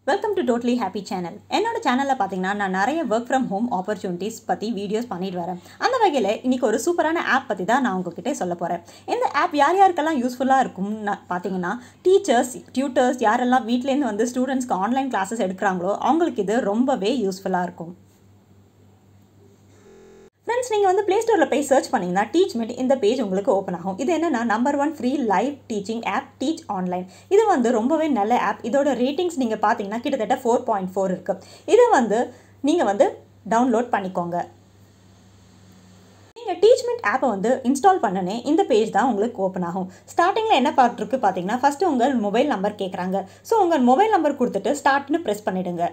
welcome to totally happy channel என்னோட சேனலில் பார்த்தீங்கன்னா நான் நிறைய ஒர்க் ஃப்ரம் ஹோம் ஆப்பர்ச்சுனிட்டிஸ் பற்றி வீடியோஸ் பண்ணிட்டு வரேன் அந்த வகையில் இன்றைக்கி ஒரு சூப்பரான ஆப் பற்றி தான் நான் உங்ககிட்ட சொல்ல போகிறேன் இந்த ஆப் யார் யாருக்கெல்லாம் யூஸ்ஃபுல்லாக இருக்கும்னு பார்த்தீங்கன்னா டீச்சர்ஸ் டியூட்டர்ஸ் யாரெல்லாம் வீட்லேருந்து வந்து ஸ்டூடெண்ட்ஸ்க்கு ஆன்லைன் கிளாஸஸ் எடுக்கிறாங்களோ அவங்களுக்கு இது ரொம்பவே யூஸ்ஃபுல்லாக இருக்கும் ஃப்ரெண்ட்ஸ் நீங்கள் வந்து ப்ளே ஸ்டோரில் போய் சர்ச் பண்ணிங்கன்னா டீச்மெண்ட் இந்த பேஜ் உங்களுக்கு ஓப்பன் ஆகும் இது என்னென்னா number one free live teaching app teach online இது வந்து ரொம்பவே நல்ல ஆப் இதோட ரேட்டிங்ஸ் நீங்கள் பார்த்தீங்கன்னா கிட்டத்தட்ட ஃபோர் பாயிண்ட் ஃபோர் இருக்குது இதை வந்து நீங்கள் வந்து டவுன்லோட் பண்ணிக்கோங்க நீங்கள் டீச்மெண்ட் ஆப்பை வந்து இன்ஸ்டால் பண்ணனே இந்த பேஜ் தான் உங்களுக்கு ஓப்பன் ஆகும் ஸ்டார்டிங்கில் என்ன பார்ட் இருக்குது பார்த்தீங்கன்னா ஃபஸ்ட்டு உங்கள் மொபைல் நம்பர் கேட்குறாங்க ஸோ உங்கள் மொபைல் நம்பர் கொடுத்துட்டு ஸ்டார்ட்னு ப்ரெஸ் பண்ணிவிடுங்க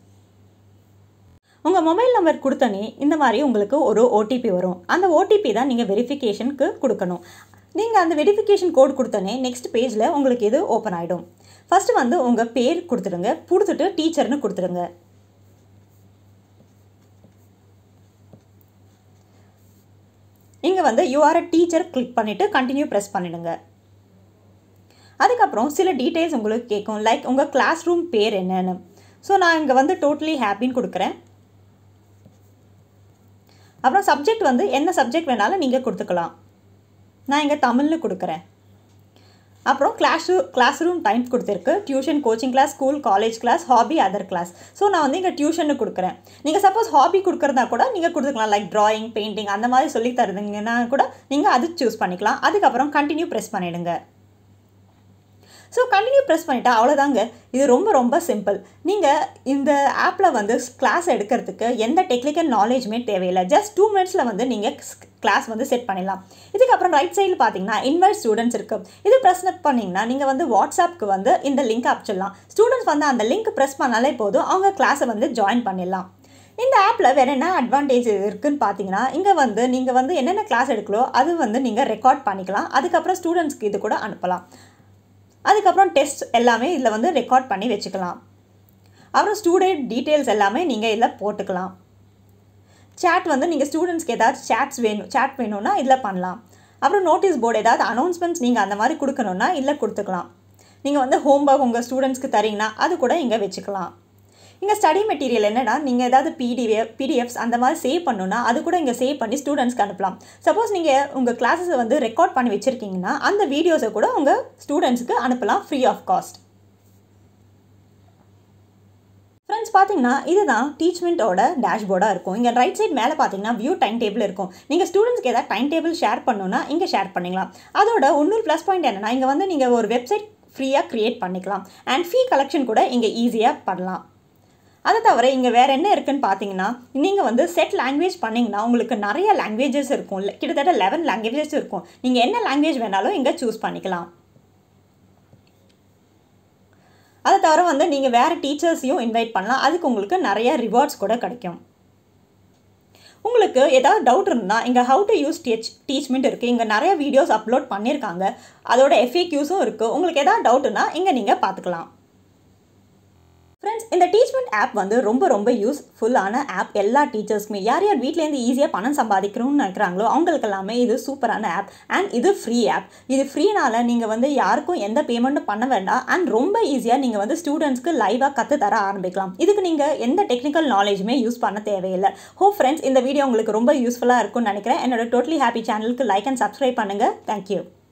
உங்கள் மொபைல் நம்பர் கொடுத்தனே இந்த மாதிரி உங்களுக்கு ஒரு ஓடிபி வரும் அந்த ஓடிபி தான் நீங்கள் வெரிஃபிகேஷனுக்கு கொடுக்கணும் நீங்கள் அந்த வெரிஃபிகேஷன் கோட் கொடுத்தனே நெக்ஸ்ட் பேஜில் உங்களுக்கு இது ஓப்பன் ஆகிடும் ஃபஸ்ட்டு வந்து உங்கள் பேர் கொடுத்துடுங்க கொடுத்துட்டு டீச்சர்னு கொடுத்துடுங்க இங்கே வந்து யூஆர் டீச்சர் கிளிக் பண்ணிவிட்டு கண்டினியூ ப்ரெஸ் பண்ணிடுங்க அதுக்கப்புறம் சில டீட்டெயில்ஸ் உங்களுக்கு கேட்கும் லைக் உங்கள் கிளாஸ் ரூம் பேர் என்னன்னு ஸோ நான் இங்கே வந்து டோட்டலி ஹாப்பின்னு கொடுக்குறேன் அப்புறம் சப்ஜெக்ட் வந்து என்ன சப்ஜெக்ட் வேணாலும் நீங்கள் கொடுத்துக்கலாம் நான் இங்கே தமிழ்னு கொடுக்குறேன் அப்புறம் கிளாஸ் கிளாஸ் ரூம் டைம் கொடுத்துருக்கு tuition coaching class school college class hobby other class so நான் வந்து இங்கே டியூஷன்னு கொடுக்குறேன் நீங்கள் சப்போஸ் ஹாபி கொடுக்குறதா கூட நீங்கள் கொடுத்துக்கலாம் லைக் ட்ராயிங் பெயிண்டிங் அந்த மாதிரி சொல்லி தருதுங்கன்னா கூட நீங்கள் அது சூஸ் பண்ணிக்கலாம் அதுக்கப்புறம் கண்டினியூ ப்ரெஸ் பண்ணிவிடுங்க ஸோ கண்டினியூ ப்ரெஸ் பண்ணிட்டா அவ்வளோதாங்க இது ரொம்ப ரொம்ப சிம்பிள் நீங்கள் இந்த ஆப்பில் வந்து கிளாஸ் எடுக்கிறதுக்கு எந்த டெக்னிக்கல் நாலேஜுமே தேவையில்லை ஜஸ்ட் டூ மினிட்ஸில் வந்து நீங்கள் கிளாஸ் வந்து செட் பண்ணிடலாம் இதுக்கப்புறம் ரைட் சைடில் பார்த்தீங்கன்னா இன்வைட் ஸ்டூடெண்ட்ஸ் இருக்குது இது ப்ரெஸ் பண்ணிங்கன்னா நீங்கள் வந்து வாட்ஸ்அப்புக்கு வந்து இந்த லிங்க் அனுப்பிச்சிடலாம் ஸ்டூடெண்ட்ஸ் வந்து அந்த லிங்க் ப்ரெஸ் பண்ணாலே போதும் அவங்க கிளாஸை வந்து ஜாயின் பண்ணிடலாம் இந்த ஆப்பில் வேறு என்ன அட்வான்டேஜ் இருக்குதுன்னு பார்த்தீங்கன்னா இங்கே வந்து நீங்கள் வந்து என்னென்ன கிளாஸ் எடுக்கலோ அது வந்து நீங்கள் ரெக்கார்ட் பண்ணிக்கலாம் அதுக்கப்புறம் ஸ்டூடெண்ட்ஸ்க்கு இது கூட அனுப்பலாம் அதுக்கப்புறம் டெஸ்ட் எல்லாமே இதில் வந்து ரெக்கார்ட் பண்ணி வச்சுக்கலாம் அப்புறம் ஸ்டூடெண்ட் டீட்டெயில்ஸ் எல்லாமே நீங்கள் இதில் போட்டுக்கலாம் சேட் வந்து நீங்கள் ஸ்டூடெண்ட்ஸ்க்கு ஏதாவது சேட்ஸ் வேணும் சேட் வேணும்னா இதில் பண்ணலாம் அப்புறம் நோட்டீஸ் போர்டு ஏதாவது அனௌன்ஸ்மெண்ட்ஸ் நீங்கள் அந்த மாதிரி கொடுக்கணுன்னா இதில் கொடுத்துக்கலாம் நீங்கள் வந்து ஹோம் ஒர்க் உங்கள் ஸ்டூடெண்ட்ஸ்க்கு தரீங்கன்னா அது கூட இங்கே வச்சுக்கலாம் இங்கே ஸ்டடி மெட்டீரியல் என்னென்னா நீங்கள் ஏதாவது பிடிஎஃப் பிடிஎஃப்ஸ் அந்த மாதிரி சேவ் பண்ணணுன்னா அது கூட இங்கே சேவ் பண்ணி ஸ்டூடெண்ட்ஸ்க்கு அனுப்பலாம் சப்போஸ் நீங்கள் உங்கள் கிளாஸஸை வந்து ரெக்கார்ட் பண்ணி வச்சுருக்கீங்கன்னா அந்த வீடியோஸை கூட உங்கள் ஸ்டூடெண்ட்ஸ்க்கு அனுப்பலாம் ஃப்ரீ ஆஃப் காஸ்ட் ஃப்ரெண்ட்ஸ் பார்த்தீங்கன்னா இதுதான் டீச்மெண்ட்டோட டேஷ்போர்டாக இருக்கும் இங்கே ரைட் சைட் மேலே பார்த்தீங்கன்னா வியூ டைம் டேபிள் இருக்கும் நீங்கள் ஸ்டூடெண்ட்ஸ்க்கு ஏதாவது டைம் டேபிள் ஷேர் பண்ணணுன்னா இங்கே ஷேர் பண்ணிக்கலாம் அதோட இன்னொரு ப்ளஸ் பாயிண்ட் என்னென்னா இங்கே வந்து நீங்கள் ஒரு வெப்சைட் ஃப்ரீயாக க்ரியேட் பண்ணிக்கலாம் அண்ட் ஃபீ கலெக்ஷன் கூட இங்கே ஈஸியாக பண்ணலாம் அதை தவிர இங்கே வேறு என்ன இருக்குன்னு பார்த்தீங்கன்னா நீங்கள் வந்து செட் லாங்குவேஜ் பண்ணிங்கன்னா உங்களுக்கு நிறைய லாங்குவேஜஸ் இருக்கும் இல்லை கிட்டத்தட்ட லெவன் லாங்குவேஜஸ் இருக்கும் நீங்கள் என்ன லாங்குவேஜ் வேணாலும் இங்கே சூஸ் பண்ணிக்கலாம் அதை தவிர வந்து நீங்கள் வேறு டீச்சர்ஸையும் இன்வைட் பண்ணலாம் அதுக்கு உங்களுக்கு நிறைய ரிவார்ட்ஸ் கூட கிடைக்கும் உங்களுக்கு ஏதாவது டவுட் இருந்தால் இங்கே ஹவு டு யூஸ் டீச் டீச்மெண்ட் இருக்குது இங்கே நிறைய வீடியோஸ் அப்லோட் பண்ணியிருக்காங்க அதோட எஃப்ஏக்யூஸும் இருக்குது உங்களுக்கு ஏதாவது டவுட்டுன்னா இங்கே நீங்கள் பார்த்துக்கலாம் ஃப்ரெண்ட்ஸ் இந்த டீச்மெண்ட் ஆப் வந்து ரொம்ப ரொம்ப யூஸ்ஃபுல்லான ஆப் எல்லா டீச்சர்ஸ்க்குமே யார் யார் வீட்டிலேருந்து ஈஸியாக பணம் சம்பாதிக்கணும்னு நினைக்கிறாங்களோ அவங்களுக்கு எல்லாமே இது சூப்பரான ஆப் அண்ட் இது ஃப்ரீ ஆப் இது ஃப்ரீனால நீங்கள் வந்து யாருக்கும் எந்த பேமெண்ட்டும் பண்ண வேண்டாம் அண்ட் ரொம்ப ஈஸியாக நீங்கள் வந்து ஸ்டூடெண்ட்ஸ்க்கு லைவாக கற்று தர ஆரம்பிக்கலாம் இதுக்கு நீங்கள் எந்த டெக்னிக்கல் நாலேஜுமே யூஸ் பண்ண தேவையில்லை ஹோ ஃப்ரெண்ட்ஸ் இந்த வீடியோ உங்களுக்கு ரொம்ப யூஸ்ஃபுல்லாக இருக்கும்னு நினைக்கிறேன் என்னோட டோட்லி ஹாப்பி சேனலுக்கு லைக் அண்ட் சப்ஸ்கிரைப் பண்ணுங்கள் தேங்க்யூ